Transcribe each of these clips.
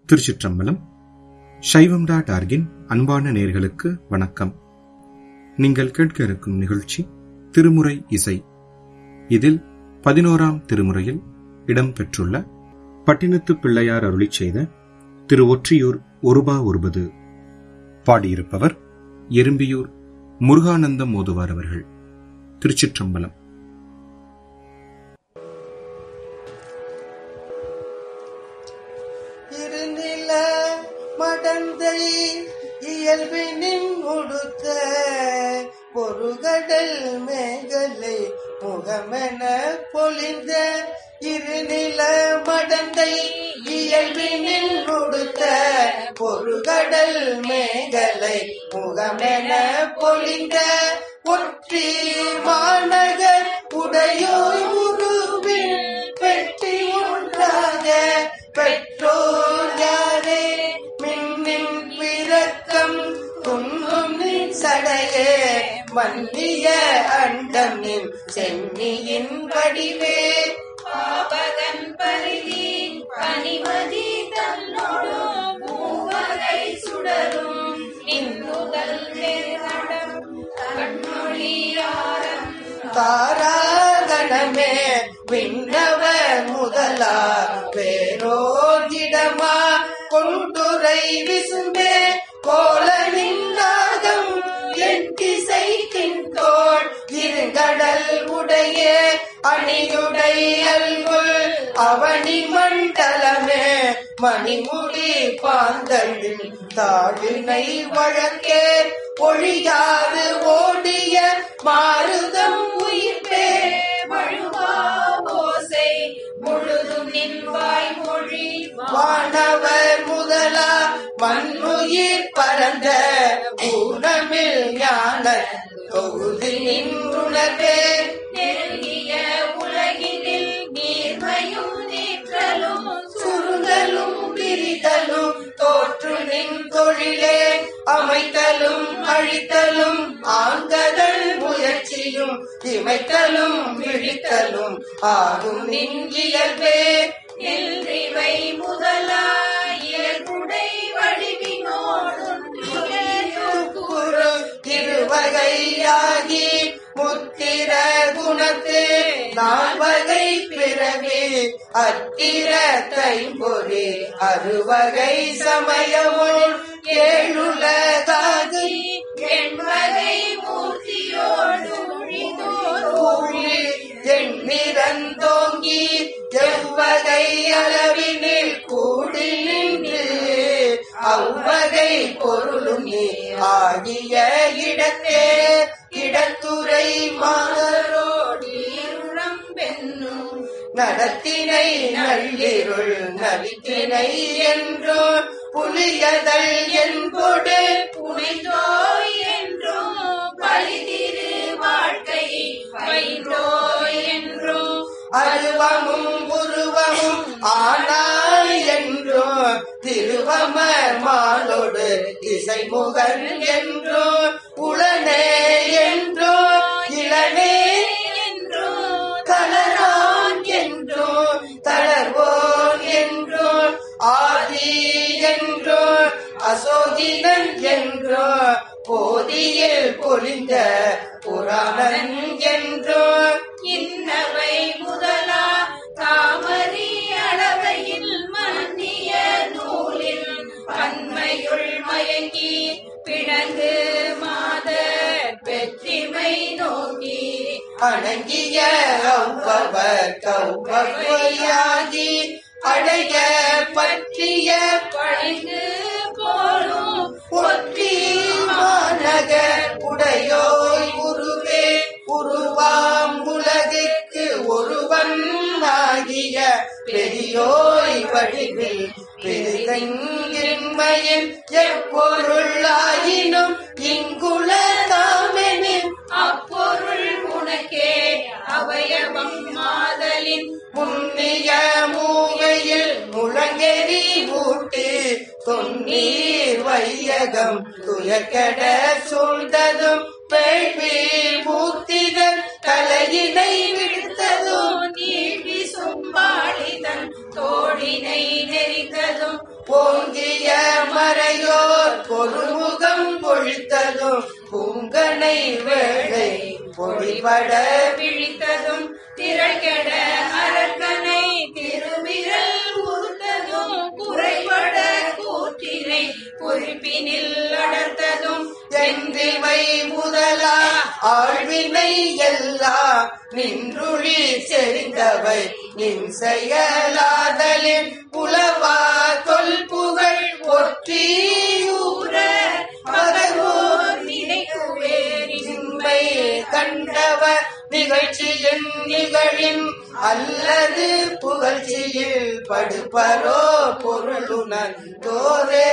திருச்சிற்றம்பலம் சைவம் டாட் ஆர்கின் அன்பான நேர்களுக்கு வணக்கம் நீங்கள் கேட்க இருக்கும் நிகழ்ச்சி திருமுறை இசை இதில் பதினோராம் திருமுறையில் இடம்பெற்றுள்ள பட்டினத்து பிள்ளையார் அருளிச் செய்த திரு ஒற்றியூர் ஒருபா ஒருபது பாடியிருப்பவர் எறும்பியூர் முருகானந்தம் ஓதுவார் அவர்கள் திருச்சிற்றம்பலம் இருநில மடந்தை இயல்பினின் உடுத்த பொருகடல் மேகலை முகமென பொலிந்த இருநில மடந்தை இயல்பினின் உடுத்த பொருகடல் மேகலை முகமென பொலிந்த ஒற்றி மாநகர் உடையோய் உருவில் பெட்டி ஒன்றாக பெற்றோர் யாரே மின்னின் விரக்கம் துன்பும் நின் சடையே மன்னிய அண்டம் நின் சென்னியின் வடிவே பாபகன் பரிதி பனிமதி தன்னோடு மூவரை சுடரும் நின்றுதல் வேதடம் கண்ணொழியாரம் தாராகணமே விண்ணவர் முதலா பேரோதிடமா கொண்டுரை விசும்பே கோல நின்றாகம் என் திசைக்கின் தோள் இருங்கடல் உடைய அணியுடை அல்குல் அவனி மண்டலமே மணிமுடி பாந்தளின் தாழினை வழக்கே ஒழியாது ஓடிய மாருதம் உயிர்ப்பே வழுவா ஓசை முழுதும் நின் வாய்மொழி வானவர் முதலா மண்ணுயிர் பரந்த ஊனமில் ஞான தொகுதி நின்றுணர்வே நெருங்கிய உலகினில் நீர்மையும் நீற்றலும் சுருங்கலும் பிரிதலும் தோற்று நின் தொழிலே அமைத்தலும் அழித்தலும் ஆங்கதல் முயற்சியும் இமைத்தலும் விழித்தலும் ஆகும் நின் இயல்பே நெல்றிவை முதலாயியல்புடை வடிவினோடு குரு திருவகையாகி முத்திர குணத்து நால்வகை பிறவி அத்திர தைம்பொறி அறுவகை சமயமுள் ஏழுலகாகி எண்வகை மூர்த்தியோடு ஊழி எண்ணிறந்தோங்கி எவ்வகை அளவினில் கூடி நின்று அவ்வகை பொருளும் நீ ஆகிய இடத்தே இடத்துறை மாதரோடி இருளம் பெண்ணும் நடத்தினை நள்ளிருள் நலித்தினை என்றோ புலியதல் என்பொடு புனைந்தோய் என்றும் பழிதிரு வாழ்க்கை பயின்றோய் என்றும் அருவமும் உருவமும் ஆனாய் என்றோ திருவமர் மாலோடு இசைமுகன் என்றோ உளனே என்றோ இளனே என்றும் தளரான் என்றோ தளர்வோன் என்றோ ஆதி என்றோ அசோகினன் என்றோ போதியில் பொழிந்த புராணன் என்றோ இன்னவை முதலா தாமரி அளவையில் மன்னிய நூலில் பன்மையுள் மயங்கி பிணங்கு மாதர் வெற்றிமை நோக்கி அடங்கிய அவ்வவர் கௌபவையாகி அடைய பற்றிய பழிந்து போலும் ஒற்றி மாநகர் உடையோய் உருவே உருவாம் உலகிற்கு ஒருவன் ஆகிய பெரியோய் வடிவில் பெருகின்மையின் எப்பொருளாயினும் இங்குல தாமெனின் அப்பொருள் உனக்கே அவயவம் மாதலின் புண்ணிய மூவையில் முழங்கெறி ஊட்டி தொன்னீர் வையகம் துயக்கட சூழ்ந்ததும் பேழ்வி மூத்திதன் தலையினை விடுத்ததும் நீழ்வி சும்பாளிதன் தோழினை நெறித்ததும் ஓம் சிந்தனை வேளை பொடிபட விழித்ததும் திரள்கெட அரக்கனை திருவிரல் உறுத்ததும் குறைபட கூற்றினை குறிப்பினில் அடர்த்ததும் சென்றிவை முதலா ஆழ்வினை எல்லாம் நின்றுழி செறிந்தவை நின் செயலாதலின் புலவா தொல்புகழ் ஒற்றியூர மகவோர் நினைக்குவேரின்பை நின்மை கண்டவர் நிகழ்ச்சியின் நிகழின் அல்லது புகழ்ச்சியில் படுப்பரோ பொருளுணர்ந்தோரே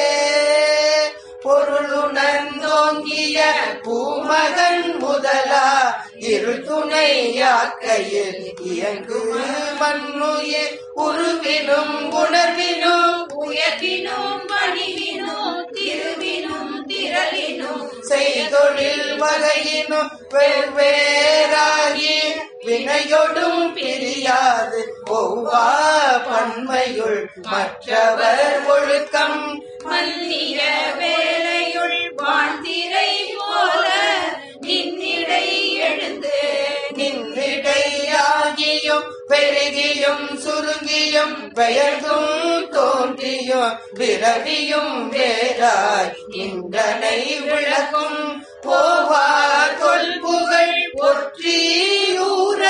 பொருளுணர்ந்தோங்கிய பூமகன் முதலா இருள் துணையாக்கையில் இயங்கு மண்ணுயிர் உருவினும் உணர்வினும் உயர்வினும் பணிவினும் திருவினும் திரளினும் செய்தொழில் வகையினும் வெவ்வேறாகி வினையொடும் பிரியாது ஒவ்வா பன்மையுள் மற்றவர் ஒழுக்கம் மல்லிய வேலையுள் வாழ்ந்திரை போல நின்னிடை எழுந்து நின்னிடையாகியும் பெருகியும் சுருங்கியும் பெயர்ந்தும் தோன்றியும் விரவியும் வேறாய் இன்றனை விளக்கும் போவா தொல்புகழ் ஒற்றியூர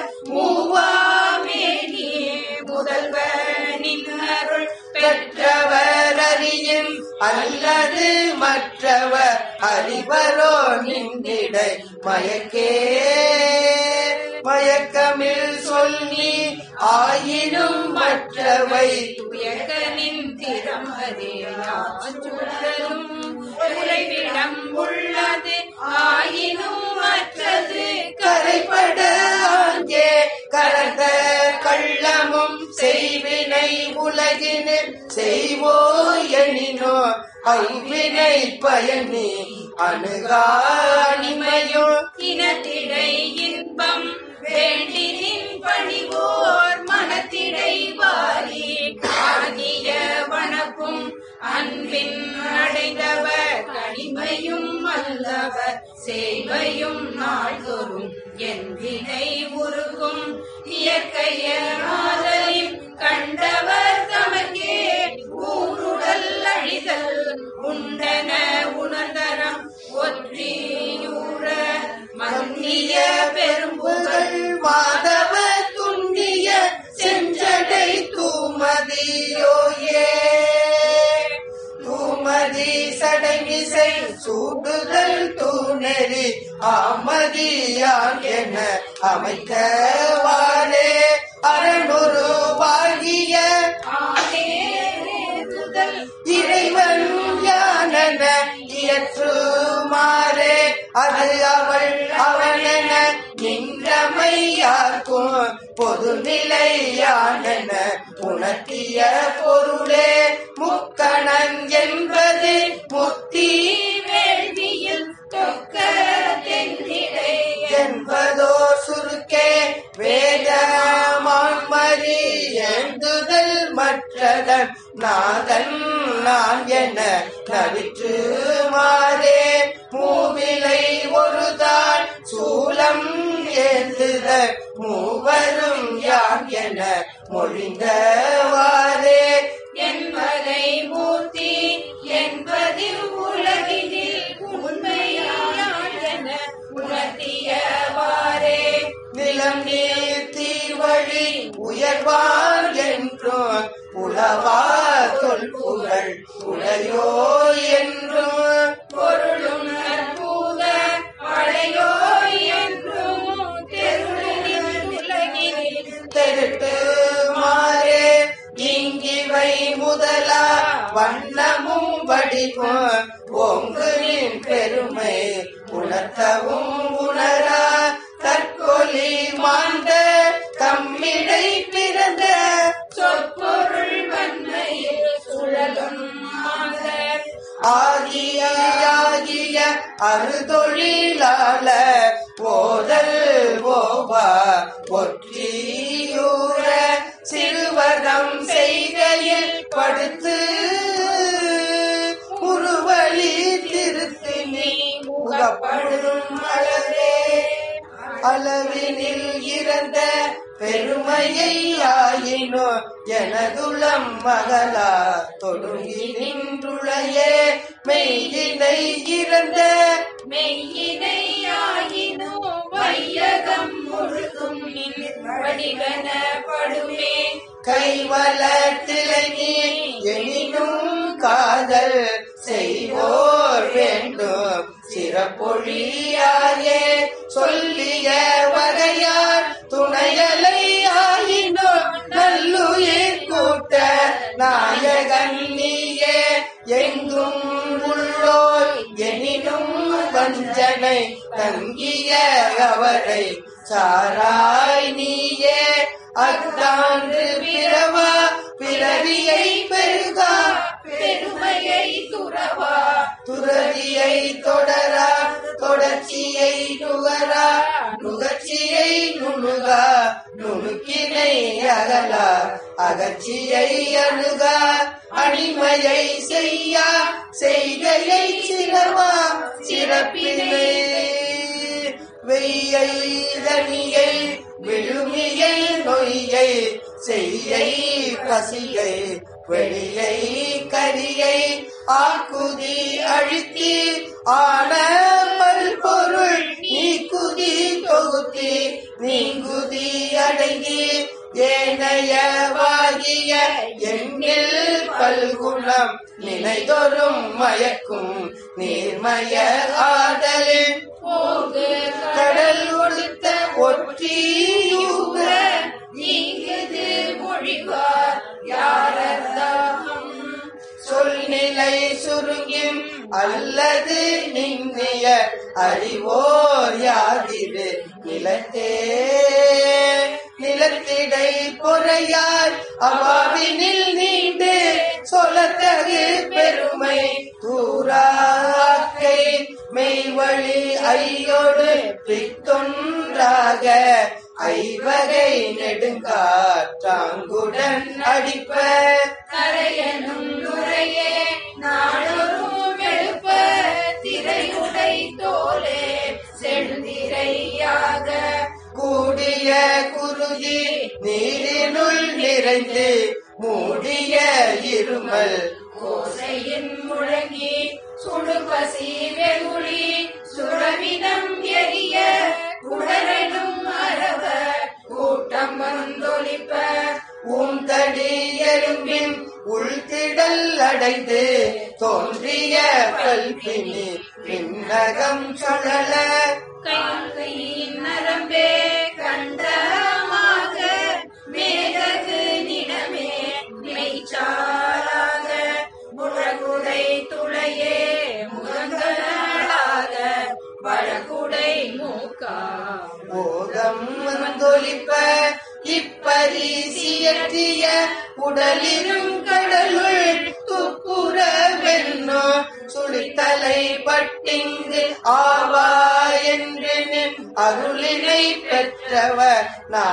மூவாமேனி முதல்வனின் அருள் பெற்றவர் அறியின் அல்லது மற்றவர் அறிவரோ நின்றிடை மயக்கே மயக்கமில் சொல்லி ஆயினும் மற்றவை துயர்கனின் திறமதேயாச்சுடலும் உறைவிடம் உள்ளது ஆயினும் மற்றது கரைபட அங்கே கலந்த கள்ளமும் செய்வினை உலகினில் செய்வோ எனினோ அவ்வினை பயனி அணுகாணிமையோ இனத்திடை இன்பம் வேண்டினின் பணிவோர் மனத்திடை வாரி ஆகிய வனப்பும் அன்பின் அடைந்தவர் கனிமையும் அல்லவர் சேவையும் நாள்தோறும் என் வினை உருகும் இயற்கைய ஆதலின் கண்டவர் தமக்கே ஊருடல் அழிதல் உண்டன உணர்ந்தரம் ஒற்றியூர மன்னிய பெரும்புகள் புகழ் மாதவ துண்ணிய செஞ்சடை தூமதியோயே தூமதி சடைமிசை சூடுதல் தூணெறி ஆமதியான் என அமைக்கவாறே அறநுருவாகிய ஆனேறுதல் இறைவன் யானென இயற்றுமாறே அது அவள் அவனென நின்றமையாக்கும் பொதுநிலையானென உணர்த்திய பொருளே முக்கணன் என்பது முத்தி வேள்வியில் தொக்க தென்னிடை என்பதோ சுருக்கே வேதமான்மறி எழுதுதல் மற்றதன் நாதன் நான் என நவிற்று மாறே மூவிலை ஒருதான் சூலம் ஏந்துத மூவரும் யான் என மொழிந்தவாறே என்பதை மூர்த்தி என்பதில் உலகினில் உண்மையான உணர்த்தியவாறே நிலம் நீர் தீவழி உயர்வான் என்றும் உளவா தொல்புகழ் உடையோ என்றும் பொருளும் அற்புத அடையோ என்றும் தெருளில் உலகினில் தெருட்டு மாறே இங்கிவை முதலா வண்ணமும் வடிவும் ஓங்குனின் பெருமை உணர்த்தவும் உணரா தற்கொலி மாண்ட தம்மிடை பிறந்த சொற்பொருள் வன்மையில் சுழலும் மாதர் ஆகிய ஆகிய அறுதொழிலாள போதல் போவா ஒற்றியூர சிறுவதம் செய்கையில் படுத்து உருவழி திருத்தி நீ முகப்படு அளவினில் இறந்த பெருமையை ஆயினோ எனதுளம் மகளா தொடுங்கி நின்றுளையே மெய்யினை இறந்த மெய்யினையாயினோ வையகம் முழுதும் நின் வடிகனப்படுமே கைவளத்திலனி எனினும் காதல் செய்வோர் வேண்டும் சிறப்பொழியாயே சொல்லிய வகையார் துணையலை ஆயினோ நல்லுயிர் கூட்ட நாயகன் நீயே எங்கும் உள்ளோர் எனினும் வஞ்சனை தங்கிய அவரை சாராய் நீயே அத்தாண்டு பிறவா பிறவியை பெருகா பெருமையை துறவா துறவியை தொடரா தொடர்ச்சியை நுகரா நுகர்ச்சியை நுணுகா நுணுக்கினை அகலா அகற்சியை அணுகா அடிமையை செய்யா செய்கையை சிறவா சிறப்பினை வெய்யை தனியை விழுமியை நொய்யை செய்யை பசியை வெளியை கரியை ஆக்குதி அழுத்தி ஆன பல்பொருள் நீக்குதி தொகுத்தி நீங்குதி அடங்கி ஏனையவாகிய எண்ணில் பல்குணம் நினைதொரும் மயக்கும் நீர்மய ஆதலில் போகு கடல் ஒடுத்த ஒற்றியூக நீங்குது மொழிவார் யாரதாகும் சொல்நிலை சுருங்கின் அல்லது நின்னிய அறிவோர் யாதிரு நிலத்தே நிலத்திடை பொறையார் அவாவினில் நீண்டு சொல்லத்தகு பெருமை தூராக்கை மெய்வழி ஐயோடு பித்தொன்றாக ஐவகை நெடுங்காற்றாங்குடன் அடிப்ப கரையனும் நுரையே நாடொரும் எழுப்ப திரையுடை தோலே செழுந்திரையாக கூடிய குருதி நீரினுள் நிறைந்து மூடிய இருமல் கோசையின் முழங்கி சுடுபசி வெகுளி சுரவினம் எரிய குடரனும் அரவ கூட்டம் வந்தொலிப்ப உந்தடி எறும்பின் உள்திடல் அடைந்து தோன்றிய கல்வினி விண்ணகம் சுழல கையின் நரம்பே கண்டமாக மேதகு நிடமே மெய்ச்சாராக முழகுடை துளையே முகங்களாக வழகுடை மூக்கா போகம் வந்தொலிப்ப இப்பரிசியற்றிய உடலிரும் கடலுள் துப்புர வெண்ணோ சுழித்தலை பட்டிங்கு ஆவா என்று நின் அருளினை பெற்றவர்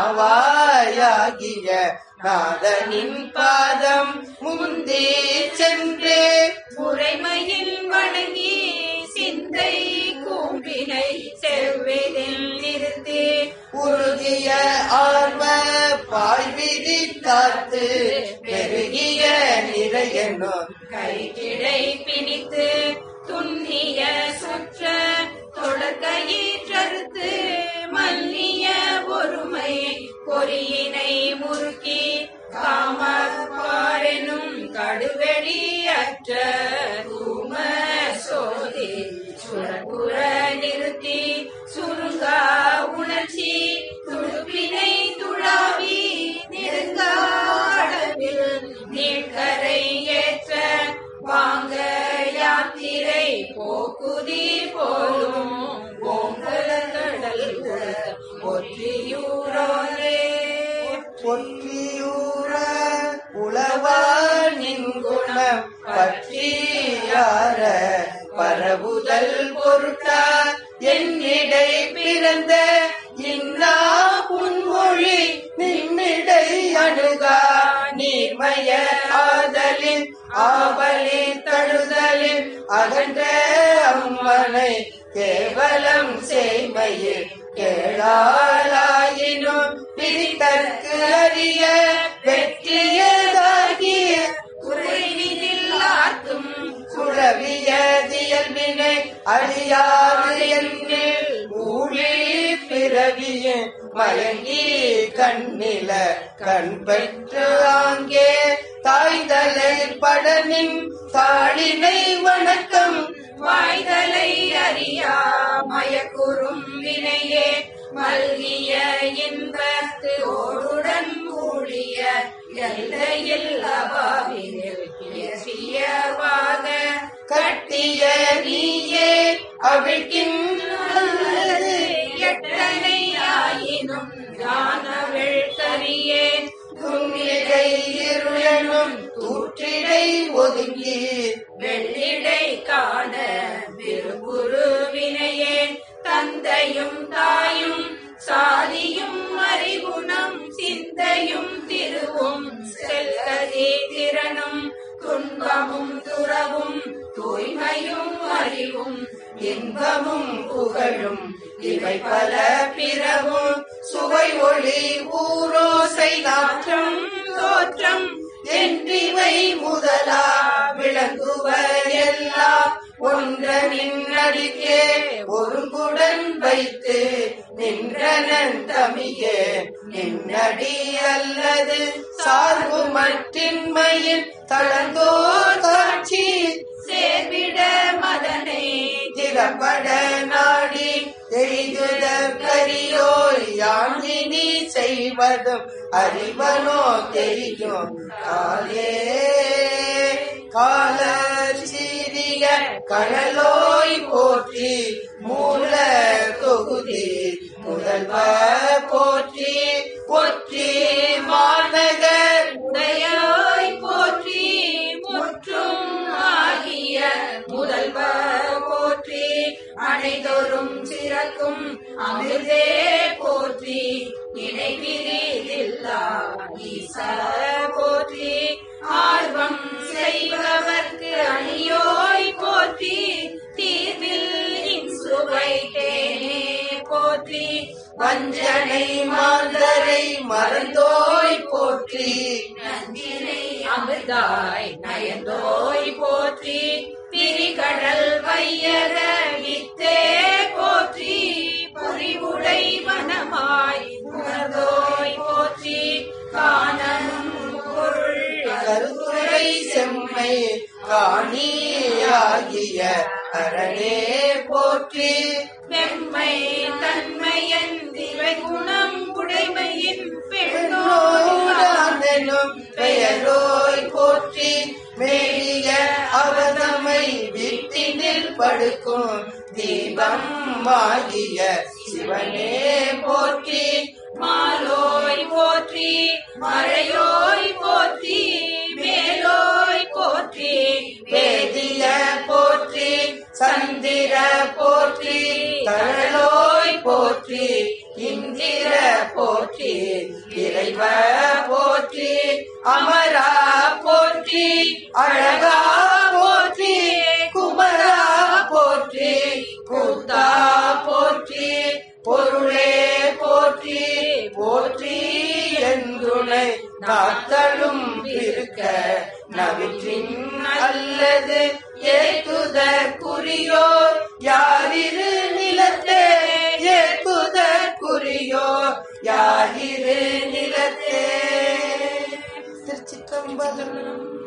நாவாயாகிய நாதனின் பாதம் முந்தே சென்றே முறைமையில் வணங்கி சிந்தை கூம்பினை செவ்விதில் நிறுத்தி உருகிய ஆர்வ பாய்விதி காத்து பெருகிய நிறையனோ கைகிடை பிணித்து துண்ணிய சுற்ற தொடர்கயிற்றறுத்து மல்லிய ஒருமை பொறியினை முறுக்கி காமப்பாரெனும் கடுவெளி அற்ற தூம சோதி சுரபுற நிறுத்தி சுருங்கா உணர்ச்சி துடுப்பினை துளாவி நெருங்காடவில் நீட்கரை ஏற்ற வாங்க யாத்திரை போக்குதி போலும் ஓங்கடல் ஒற்றியூரோரே பொற்றியூர உளவானின் குணம் பற்றியார பரவுதல் பொருட்டா என்னிடை பிறந்த இன்னா புன்மொழி நின்னிடை அணுகா நீர்மய ஆதலின் ஆவலின் தழுதலின் அகன்ற அம்மனை கேவலம் செய்மையில் கேளாளாயினும் பிரித்தற்கு அறிய வெற்றியதாகிய குறைவில்லார்க்கும் குழவிய தியல்வினை அழியாது என்னில் ஊழி பிறவிய மயங்கி கண்ணில கண் பெற்று ஆங்கே தாய்தலை படனின் தாளினை வணக்கம் வாய்தலை அறியா மயக்குறும் வினையே மல்கிய இன்பத்து ஓடுடன் கூடிய எல்லையில் அபாவினில் இயற்றியவாக கட்டிய நீயே அவிழ்க்கின்றது எட்டனை ஆயினும் ஞானவள் கரியேன் துன்னிடை இருளனும் தூற்றிடை ஒதுங்கி வெள்ளிடை காண விரும்புரு வினையேன் தந்தையும் தாயும் சாதியும் அறிகுணம் சிந்தையும் திருவும் செல்கதி திறனும் துன்பமும் துறவும் தூய்மையும் அறிவும் இன்பமும் புகழும் இவை பல பிறவும் சுவை ஒளி ஊரோசை நாற்றம் தோற்றம் என்றிவை முதலா விளங்குவ எல்லாம் ஒன்ற நின்னடிக்கே ஒருங்குடன் வைத்து நின்றனன் தமியே நின்னடி அல்லது சார்பு மற்றின்மையின் தளர்ந்தோ காட்சி சேர்விட மதனை திறப்பட நாடி எய்துத கரியோய் யாழினி செய்வதும் அறிவனோ தெரியும் காலே கால சீரிய கடலோய் போற்றி மூல தொகுதி முதல்வ போற்றி போற்றி மாநகர் உடையாய் போற்றி முற்றும் ஆகிய முதல்வ போற்றி அனைதொரும் சிறக்கும் அமிர்தே போற்றி இணைபிரிதில்லா ஈசா போற்றி ஆர்வம் செய்பவர்க்கு அணியோய் போற்றி தீர்வில் இன்சுவை தேனே போற்றி வஞ்சனை மாந்தரை மறந்தோய் போற்றி நஞ்சினை அமிர்தாய் நயந்தோய் போற்றி திரிகடல் வையக வித்தே போற்றி புரிவுடை வனமாய் உணர்ந்தோய் போற்றி காணனும் பொருள் கருத்துரை செம்மை காணியாகிய அரணே போற்றி வெம்மை தன்மையன் திவை குணம் உடைமையின் பெண்ணோய் பெண்ணோடானெனும் பெயரோய் போற்றி மேலிய அவதமை வீட்டினில் படுக்கும் தீபம் ஆகிய சிவனே போற்றி மாலோய் போற்றி மழையோய் போற்றி மேலோய் போற்றி வேதிய போற்றி சந்திர போற்றி தழலோய் போற்றி இந்திர போற்றி இறைவ போற்றி அமரா போற்றி அழகா போற்றி குமரா போற்றி கூத்தா போற்றி பொருளே போற்றி போற்றி என்றுனை நாத்தலும் இருக்க நவிற்றின் அல்லது ஏத்துத குறியோர் யாரிரு நிலத்தே ஏத்துத குறியோர் யாரிரு நிலத்தே திருச்சிற்றம்பலம்